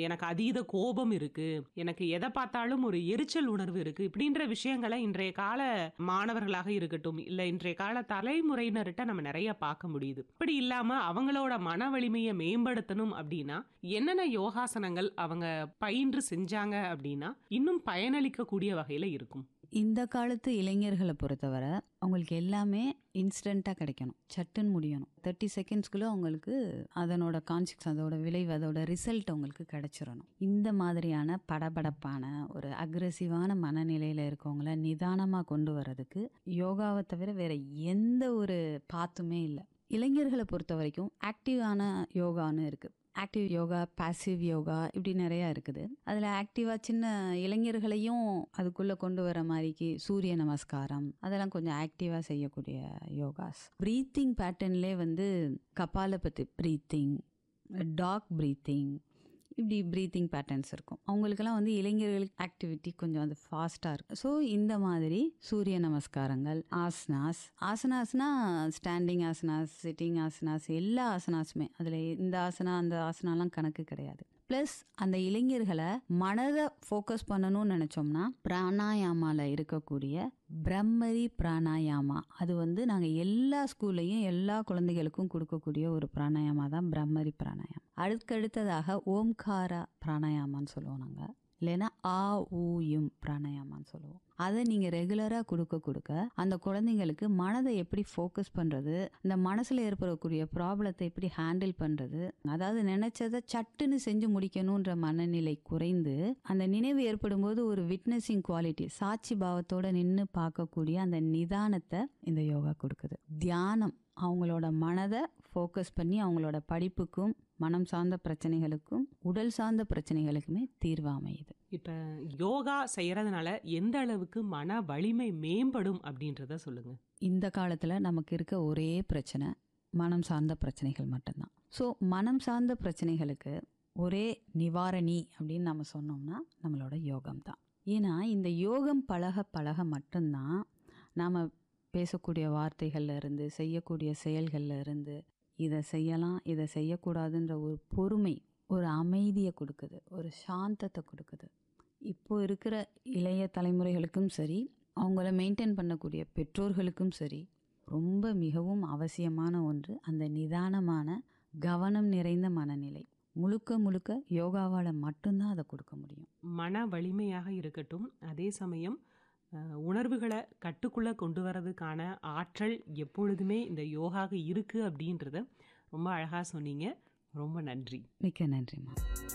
எனக்கு அதீத கோபம் இருக்கு எனக்கு எதை பார்த்தாலும் ஒரு எரிச்சல் உணர்வு இருக்கு இப்படின்ற விஷயங்களை இன்றைய கால மாணவர்களாக இருக்கட்டும் இல்ல இன்றைய கால தலைமுறையினர்கிட்ட நம்ம நிறைய பார்க்க முடியுது இப்படி இல்லாம அவங்களோட மன வலிமையை மேம்படுத்தணும் அப்படின்னா என்னென்ன யோகாசனங்கள் அவங்க பயின்று செஞ்சாங்க அப்படின்னா இன்னும் பயனளிக்கக்கூடிய வகையில இருக்கும் இந்த காலத்து இளைஞர்களை பொறுத்தவரை அவங்களுக்கு எல்லாமே இன்ஸ்டண்ட்டாக கிடைக்கணும் சட்டுன்னு முடியணும் தேர்ட்டி செகண்ட்ஸ்குள்ளே அவங்களுக்கு அதனோட கான்சிக்ஸ் அதோட விளைவு அதோட ரிசல்ட் அவங்களுக்கு கிடைச்சிடணும் இந்த மாதிரியான படபடப்பான ஒரு அக்ரெசிவான மனநிலையில் இருக்கவங்கள நிதானமாக கொண்டு வர்றதுக்கு யோகாவை தவிர வேற எந்த ஒரு பாத்துமே இல்லை இளைஞர்களை பொறுத்த வரைக்கும் ஆக்டிவான யோகான்னு இருக்குது ஆக்டிவ் யோகா பாசிவ் யோகா இப்படி நிறையா இருக்குது அதில் ஆக்டிவாக சின்ன இளைஞர்களையும் அதுக்குள்ளே கொண்டு வர மாதிரிக்கு சூரிய நமஸ்காரம் அதெல்லாம் கொஞ்சம் ஆக்டிவாக செய்யக்கூடிய யோகாஸ் ப்ரீத்திங் பேட்டர்ன்லே வந்து கபாலபதி ப்ரீத்திங் டாக் ப்ரீத்திங் இப்படி ப்ரீத்திங் பேட்டர்ன்ஸ் இருக்கும் அவங்களுக்கெல்லாம் வந்து இளைஞர்களுக்கு ஆக்டிவிட்டி கொஞ்சம் அது ஃபாஸ்ட்டாக இருக்கும் ஸோ இந்த மாதிரி சூரிய நமஸ்காரங்கள் ஆசனாஸ் ஆசனாஸ்னா ஸ்டாண்டிங் ஆசனாஸ் சிட்டிங் ஆசனாஸ் எல்லா ஆசனாஸுமே அதில் இந்த ஆசனா அந்த ஆசனாலாம் கணக்கு கிடையாது ப்ளஸ் அந்த இளைஞர்களை மனதை ஃபோக்கஸ் பண்ணணும்னு நினச்சோம்னா பிராணாயாமாவில் இருக்கக்கூடிய பிரம்மரி பிராணாயாமா அது வந்து நாங்கள் எல்லா ஸ்கூல்லையும் எல்லா குழந்தைகளுக்கும் கொடுக்கக்கூடிய ஒரு பிராணாயாமா தான் பிரம்மரி பிராணாயாமம் அதுக்கடுத்ததாக ஓம்காரா பிராணாயாமான்னு சொல்லுவோம் நாங்கள் இல்லைன்னா ஆ ஊ யும் பிராணாயாமான்னு சொல்லுவோம் அதை நீங்கள் ரெகுலராக கொடுக்க கொடுக்க அந்த குழந்தைங்களுக்கு மனதை எப்படி ஃபோக்கஸ் பண்ணுறது இந்த மனசில் ஏற்படக்கூடிய ப்ராப்ளத்தை எப்படி ஹேண்டில் பண்ணுறது அதாவது நினச்சதை சட்டுன்னு செஞ்சு முடிக்கணுன்ற மனநிலை குறைந்து அந்த நினைவு ஏற்படும் போது ஒரு விட்னஸிங் குவாலிட்டி சாட்சி பாவத்தோட நின்று பார்க்கக்கூடிய அந்த நிதானத்தை இந்த யோகா கொடுக்குது தியானம் அவங்களோட மனதை ஃபோக்கஸ் பண்ணி அவங்களோட படிப்புக்கும் மனம் சார்ந்த பிரச்சனைகளுக்கும் உடல் சார்ந்த பிரச்சனைகளுக்குமே தீர்வு அமையுது இப்ப யோகா செய்யறதுனால எந்த அளவுக்கு மன வலிமை மேம்படும் அப்படின்றத சொல்லுங்க இந்த காலத்தில் நமக்கு இருக்க ஒரே பிரச்சனை மனம் சார்ந்த பிரச்சனைகள் மட்டும்தான் ஸோ மனம் சார்ந்த பிரச்சனைகளுக்கு ஒரே நிவாரணி அப்படின்னு நம்ம சொன்னோம்னா நம்மளோட யோகம் தான் ஏன்னா இந்த யோகம் பழக பழக மட்டும்தான் நாம் பேசக்கூடிய வார்த்தைகள்ல இருந்து செய்யக்கூடிய செயல்கள்ல இருந்து இதை செய்யலாம் இதை செய்யக்கூடாதுன்ற ஒரு பொறுமை ஒரு அமைதியை கொடுக்குது ஒரு சாந்தத்தை கொடுக்குது இப்போ இருக்கிற இளைய தலைமுறைகளுக்கும் சரி அவங்கள மெயின்டைன் பண்ணக்கூடிய பெற்றோர்களுக்கும் சரி ரொம்ப மிகவும் அவசியமான ஒன்று அந்த நிதானமான கவனம் நிறைந்த மனநிலை முழுக்க முழுக்க யோகாவால் மட்டும்தான் அதை கொடுக்க முடியும் மன வலிமையாக இருக்கட்டும் அதே சமயம் அஹ், உணர்வுகளை கட்டுக்குள்ள கொண்டு வரதுக்கான ஆற்றல் எப்பொழுதுமே இந்த யோகாக இருக்கு அப்படின்றத ரொம்ப அழகா சொன்னீங்க ரொம்ப நன்றி மிக்க நன்றிம்மா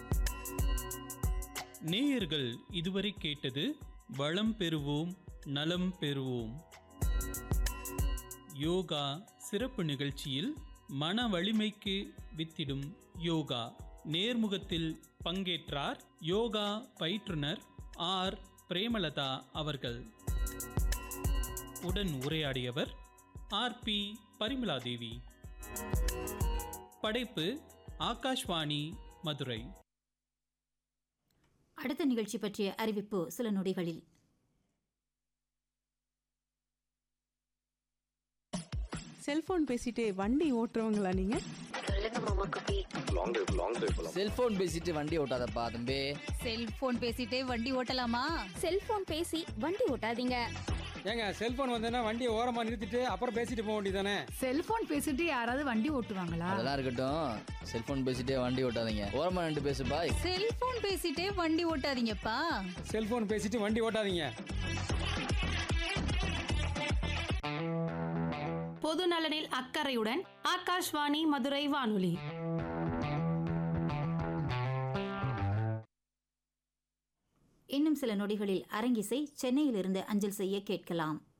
நேயர்கள் இதுவரை கேட்டது வளம் பெறுவோம் நலம் பெறுவோம் யோகா சிறப்பு நிகழ்ச்சியில் மன வலிமைக்கு வித்திடும் யோகா நேர்முகத்தில் பங்கேற்றார் யோகா பயிற்றுனர் ஆர் பிரேமலதா அவர்கள் உடன் உரையாடியவர் ஆர் பி பரிமலாதேவி படைப்பு ஆகாஷ்வாணி மதுரை அடுத்த நிகழ்ச்சி பற்றிய அறிவிப்பு சில நொடிகளில் செல்போன் பேசிட்டே வண்டி ஓட்டுறவங்களா நீங்க செல்போன் பேசிட்டு வண்டி ஓட்டாதப்பா தம்பி செல்போன் பேசிட்டே வண்டி ஓட்டலாமா செல்போன் பேசி வண்டி ஓட்டாதீங்க ஏங்க செல்போன் வந்தேன்னா வண்டியை ஓரமா நிறுத்திட்டு அப்புறம் பேசிட்டு போக வேண்டியதானே செல்போன் பேசிட்டு யாராவது வண்டி ஓட்டுவாங்களா அதெல்லாம் இருக்கட்டும் செல்போன் பேசிட்டே வண்டி ஓட்டாதீங்க ஓரமா நின்று பேசு பாய் செல்போன் பேசிட்டே வண்டி ஓட்டாதீங்கப்பா செல்போன் பேசிட்டு வண்டி ஓட்டாதீங்க பொது நலனில் அக்கறையுடன் ஆகாஷ்வாணி மதுரை வானொலி இன்னும் சில நொடிகளில் அரங்கிசை சென்னையிலிருந்து அஞ்சல் செய்ய கேட்கலாம்